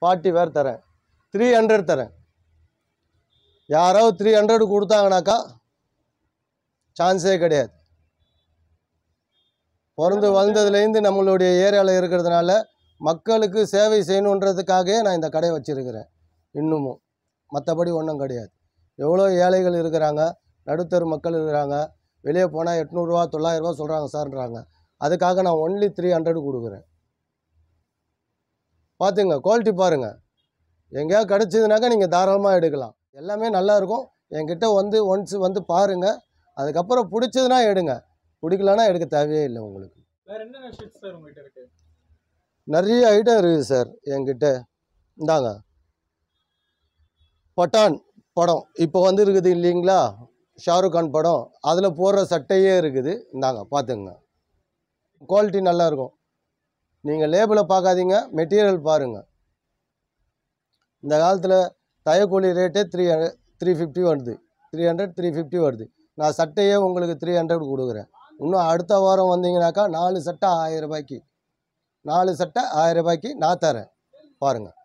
forty வேர் தரேன் three hundred தரேன் யாராவது த்ரீ ஹண்ட்ரட் கொடுத்தாங்கனாக்கா சான்ஸே கிடையாது பிறந்து வளர்ந்ததுலேருந்து நம்மளுடைய ஏரியாவில் இருக்கிறதுனால மக்களுக்கு சேவை செய்யணுன்றதுக்காகவே நான் இந்த கடையை வச்சுருக்கிறேன் இன்னமும் மற்றபடி ஒன்றும் கிடையாது எவ்வளோ ஏழைகள் இருக்கிறாங்க நடுத்தரு மக்கள் இருக்கிறாங்க வெளியே போனால் எட்நூறுரூவா தொள்ளாயிரரூவா சொல்கிறாங்க சார்ன்றாங்க அதுக்காக நான் ஒன்லி த்ரீ ஹண்ட்ரட் கொடுக்குறேன் பார்த்துங்க குவாலிட்டி பாருங்கள் எங்கேயாவது கிடச்சிதுனாக்கா நீங்கள் தாராளமாக எடுக்கலாம் எல்லாமே நல்லா இருக்கும் என்கிட்ட வந்து ஒன்ஸ் வந்து பாருங்கள் அதுக்கப்புறம் பிடிச்சதுன்னா எடுங்க பிடிக்கலன்னா எடுக்க தேவையே இல்லை உங்களுக்கு வேற என்னென்ன ஷீட்ஸ் சார் உங்ககிட்ட இருக்கு நிறைய ஐட்டம் இருக்குது சார் என்கிட்ட இந்தாங்க பட்டான் படம் இப்போ வந்து இருக்குது இல்லைங்களா ஷாருக் கான் படம் அதில் போடுற சட்டையே இருக்குது இந்தாங்க பார்த்துங்க குவாலிட்டி நல்லா இருக்கும் நீங்கள் லேபிளை பார்க்காதீங்க மெட்டீரியல் பாருங்கள் இந்த காலத்தில் தையக்கூலி ரேட்டே த்ரீ த்ரீ ஃபிஃப்டி வருது த்ரீ ஹண்ட்ரட் த்ரீ ஃபிஃப்டி வருது நான் சட்டையே உங்களுக்கு த்ரீ ஹண்ட்ரட் கொடுக்குறேன் இன்னும் அடுத்த வாரம் வந்தீங்கன்னாக்கா நாலு சட்டை ஆயிரம் ரூபாய்க்கு நாலு சட்டை ஆயிரம் ரூபாய்க்கு நான் தரேன் பாருங்கள்